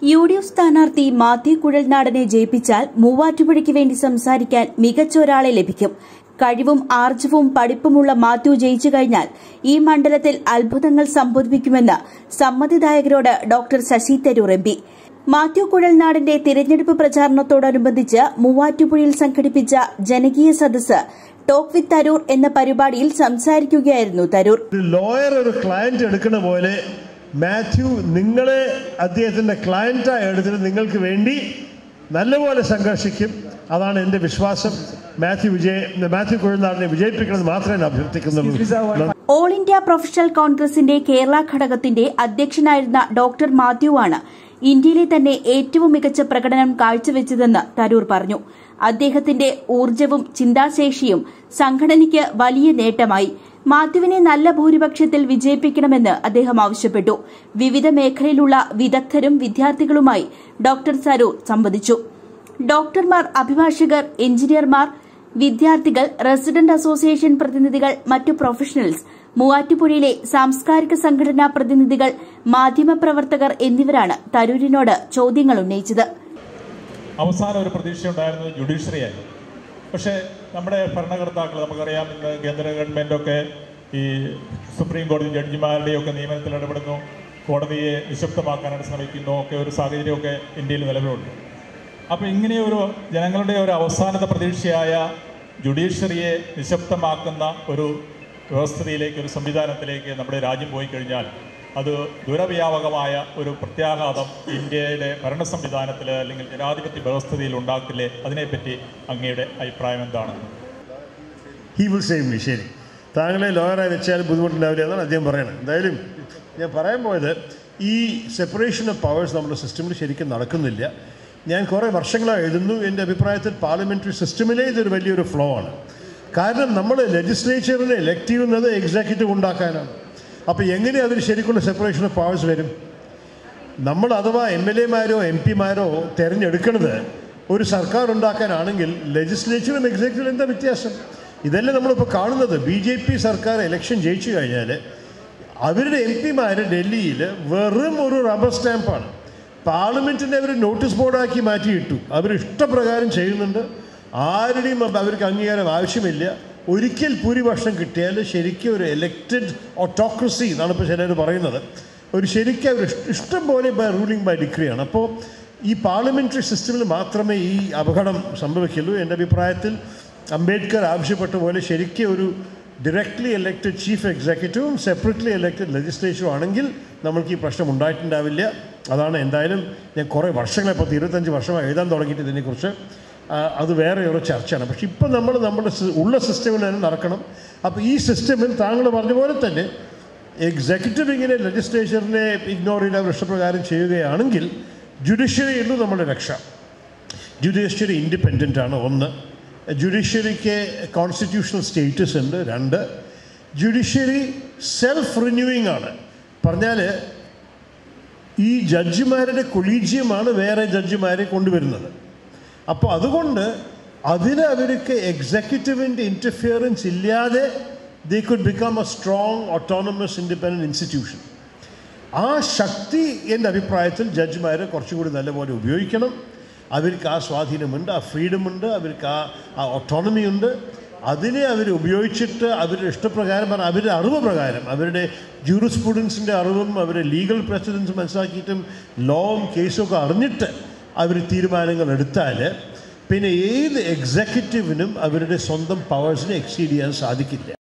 U D F സ്ഥാനാർത്ഥി മാത്യു കുഴൽനാടനെ ജയിപ്പിച്ചാൽ മൂവാറ്റുപുഴയ്ക്ക് വേണ്ടി സംസാരിക്കാൻ മികച്ച ഒരാളെ ലഭിക്കും കഴിവും ആർജവും പഠിപ്പുമുള്ള മാത്യു ജയിച്ചു കഴിഞ്ഞാൽ ഈ മണ്ഡലത്തിൽ അത്ഭുതങ്ങൾ സംഭവിക്കുമെന്ന് സമ്മതിദായകരോട് doctor Shashi Tharoor M P Mathew കുഴൽനാടിന്റെ തിരഞ്ഞെടുപ്പ് പ്രചാരണത്തോടനുബന്ധിച്ച് മൂവാറ്റുപുഴയിൽ സംഘടിപ്പിച്ച ജനകീയ സദസ്സ് ടോക്ക് വിത്ത് തരൂർ എന്ന പരിപാടിയിൽ സംസാരിക്കുകയായിരുന്നു തരൂർ ഒരു ലോയർ ഒരു ക്ലയന്റ് എടുക്കുന്ന പോലെ മാത്യു നിങ്ങളെ അദ്ദേഹത്തിന്റെ ക്ലയന്റായി എടുത്തിട്ട് നിങ്ങൾക്ക് വേണ്ടി നല്ലപോലെ സംഘർഷിക്കും അതാണ് എൻ്റെ വിശ്വാസം മാത്യു വിജയ മാത്യു കുഴൽനാടിനെ വിജയിപ്പിക്കണമെന്ന് മാത്രമേ ഞാൻ അഭ്യർത്ഥിക്കുന്നുള്ളൂ ഓൾ ഇന്ത്യ പ്രൊഫഷണൽ കോൺഗ്രസിന്റെ കേരള ഘടകത്തിന്റെ അധ്യക്ഷനായിരുന്ന ഡോക്ടർ മാത്യുവാണ് ഇന്ത്യയിലെ തന്നെ ഏറ്റവും മികച്ച പ്രകടനം കാഴ്ചവെച്ചതെന്ന് തരൂർ പറഞ്ഞു അദ്ദേഹത്തിന്റെ ഊർജവും ചിന്താശേഷിയും സംഘടനയ്ക്ക് വലിയ നേട്ടമായി മാത്യുവിനെ നല്ല ഭൂരിപക്ഷത്തിൽ വിജയിപ്പിക്കണമെന്ന് അദ്ദേഹം ആവശ്യപ്പെട്ടു വിവിധ മേഖലയിലുള്ള വിദഗ്ധരും വിദ്യാർത്ഥികളുമായി ഡോക്ടർ തരൂർ സംവദിച്ചു ഡോക്ടർമാർ അഭിഭാഷകർ എഞ്ചിനീയർമാർ വിദ്യാർത്ഥികൾ റെസിഡന്റ് അസോസിയേഷൻ പ്രതിനിധികൾ മറ്റു പ്രൊഫഷണൽസ് മൂവാറ്റുപുഴയിലെ സാംസ്കാരിക സംഘടനാ പ്രതിനിധികൾ മാധ്യമപ്രവർത്തകർ എന്നിവരാണ് തരൂരിനോട് ചോദ്യങ്ങൾ ഉന്നയിച്ചത് അവസാന ഒരു പ്രതീക്ഷ ഉണ്ടായിരുന്നത് ജുഡീഷ്യറിയായി പക്ഷേ നമ്മുടെ ഭരണകർത്താക്കൾ നമുക്കറിയാം ഇന്ന് കേന്ദ്ര ഗവൺമെൻറ്റൊക്കെ ഈ സുപ്രീം കോടതി ജഡ്ജിമാരുടെയൊക്കെ നിയമനത്തിൽ ഇടപെടുന്നു കോടതിയെ നിശബ്ദമാക്കാനായിട്ട് ശ്രമിക്കുന്നു ഒക്കെ ഒരു സാഹചര്യമൊക്കെ ഇന്ത്യയിൽ നിലവിലുണ്ട് അപ്പോൾ ഇങ്ങനെ ഒരു ജനങ്ങളുടെ ഒരു അവസാനത്തെ പ്രതീക്ഷയായ ജുഡീഷ്യറിയെ നിശബ്ദമാക്കുന്ന ഒരു വ്യവസ്ഥയിലേക്ക് ഒരു സംവിധാനത്തിലേക്ക് നമ്മുടെ രാജ്യം പോയി കഴിഞ്ഞാൽ അത് ദുരവ്യാപകമായ ഒരു പ്രത്യാഘാതം ഇന്ത്യയുടെ ഭരണ സംവിധാനത്തിൽ അല്ലെങ്കിൽ ജനാധിപത്യ വ്യവസ്ഥയിൽ ഉണ്ടാക്കില്ലേ അതിനെപ്പറ്റി അങ്ങയുടെ അഭിപ്രായം എന്താണ് ഹി വിൽ സേവ് മീ ശരി താങ്കളെ ലോയറായി വെച്ചാൽ ബുദ്ധിമുട്ടുണ്ടാവില്ല എന്നാണ് അദ്ദേഹം പറയുന്നത് എന്തായാലും ഞാൻ പറയാൻ പോയത് ഈ സെപ്പറേഷൻ ഓഫ് പവേഴ്സ് നമ്മുടെ സിസ്റ്റമിൽ ശരിക്കും നടക്കുന്നില്ല ഞാൻ കുറേ വർഷങ്ങളായി എഴുതുന്നു എൻ്റെ അഭിപ്രായത്തിൽ പാർലമെൻ്ററി സിസ്റ്റമിലെ ഇതൊരു വലിയൊരു ഫ്ലോ ആണ് കാരണം നമ്മൾ ലെജിസ്ലേച്ചറിനെ എലക്ട് ചെയ്യുന്നത് എക്സിക്യൂട്ടീവ് ഉണ്ടാക്കാനാണ് അപ്പോൾ എങ്ങനെ അതിന് ശരിക്കുള്ള സെപ്പറേഷൻ ഓഫ് പവേഴ്സ് വരും നമ്മൾ അഥവാ എം എൽ എമാരോ എം പിമാരോ തിരഞ്ഞെടുക്കുന്നത് ഒരു സർക്കാർ ഉണ്ടാക്കാനാണെങ്കിൽ ലെജിസ്ലേച്ചറും എക്സിക്യൂട്ടീവും എന്താ വ്യത്യാസം ഇതല്ലേ നമ്മളിപ്പോൾ കാണുന്നത് ബി ജെ പി സർക്കാർ ഇലക്ഷൻ ജയിച്ചു കഴിഞ്ഞാൽ അവരുടെ എം പിമാർ ഡൽഹിയിൽ വെറും ഒരു റബ്ബർ സ്റ്റാമ്പാണ് പാർലമെൻറ്റിനെ അവർ നോട്ടീസ് ബോർഡാക്കി മാറ്റിയിട്ടു അവർ ഇഷ്ടപ്രകാരം ചെയ്യുന്നുണ്ട് ആരുടെയും അവർക്ക് അംഗീകാരം ആവശ്യമില്ല ഒരിക്കൽ ഭൂരിപക്ഷം കിട്ടിയാൽ ശരിക്കും ഒരു എലക്റ്റഡ് ഓട്ടോക്രസി എന്നാണ് ഇപ്പോൾ ചിലർ പറയുന്നത് ഒരു ശരിക്കും ഒരു ഇഷ്ട- ഇഷ്ടം പോലെ ബൈ റൂളിംഗ് ബൈ ഡിഗ്രിയാണ് അപ്പോൾ ഈ പാർലമെൻ്ററി സിസ്റ്റമിൽ മാത്രമേ ഈ അപകടം സംഭവിക്കുള്ളൂ എൻ്റെ അഭിപ്രായത്തിൽ അംബേദ്കർ ആവശ്യപ്പെട്ട പോലെ ശരിക്കും ഒരു ഡയറക്ട്ലി എലക്റ്റഡ് ചീഫ് എക്സിക്യൂട്ടീവും സെപ്പറേറ്റ്ലി എലക്റ്റഡ് ലെജിസ്ലേറ്റീവും ആണെങ്കിൽ നമ്മൾക്ക് ഈ പ്രശ്നം ഉണ്ടായിട്ടുണ്ടാവില്ല അതാണ് എന്തായാലും ഞാൻ കുറേ വർഷങ്ങളെ പത്ത് ഇരുപത്തഞ്ച് വർഷമായി എഴുതാൻ തുടങ്ങിയിട്ട് ഇതിനെക്കുറിച്ച് ആ, അത് വേറെ ഒരു ചർച്ചയാണ് പക്ഷെ ഇപ്പം നമ്മൾ നമ്മുടെ സി- ഉള്ള സിസ്റ്റമിൽ തന്നെ നടക്കണം അപ്പോൾ ഈ സിസ്റ്റമിൽ താങ്കൾ പറഞ്ഞ പോലെ തന്നെ എക്സിക്യൂട്ടീവ് ഇങ്ങനെ ലെജിസ്ലേച്ചറിനെ ഇഗ്നോർ ചെയ്ത് അവർ ഇഷ്ടപ്രകാരം ചെയ്യുകയാണെങ്കിൽ ജുഡീഷ്യറിയുള്ളൂ നമ്മുടെ രക്ഷ ജുഡീഷ്യറി ഇൻഡിപെൻഡൻ്റ് ആണ് ഒന്ന് ജുഡീഷ്യറിക്ക് കോൺസ്റ്റിറ്റ്യൂഷണൽ സ്റ്റേറ്റസ് ഉണ്ട് രണ്ട് ജുഡീഷ്യറി സെൽഫ് റിന്യൂയിങ് ആണ് പറഞ്ഞാൽ ഈ ജഡ്ജിമാരുടെ കൊളീജിയമാണ് വേറെ ജഡ്ജിമാരെ കൊണ്ടുവരുന്നത് അപ്പോൾ അതുകൊണ്ട് അതിന് അവർക്ക് എക്സിക്യൂട്ടീവിൻ്റെ ഇൻ്റർഫിയറൻസ് ഇല്ലാതെ they could become a strong autonomous independent institution ആ ശക്തി എൻ്റെ അഭിപ്രായത്തിൽ ജഡ്ജിമാർ കുറച്ചുകൂടി നല്ലപോലെ ഉപയോഗിക്കണം അവർക്ക് ആ സ്വാധീനമുണ്ട് ആ ഫ്രീഡമുണ്ട് അവർക്ക് ആ ആ ഓട്ടോണമി ഉണ്ട് അതിനെ അവർ ഉപയോഗിച്ചിട്ട് അവരുടെ ഇഷ്ടപ്രകാരം പറഞ്ഞാൽ അവരുടെ അറിവ് പ്രകാരം അവരുടെ ജൂറിസ്പ്രുഡൻസിൻ്റെ അറിവും അവരുടെ ലീഗൽ പ്രസിഡൻസ് മനസ്സിലാക്കിയിട്ടും ലോവും കേസും ഒക്കെ അറിഞ്ഞിട്ട് അവർ തീരുമാനങ്ങൾ എടുത്താൽ പിന്നെ ഏത് എക്സിക്യൂട്ടീവിനും അവരുടെ സ്വന്തം പവേഴ്സിനെ എക്സീഡ് ചെയ്യാൻ സാധിക്കില്ല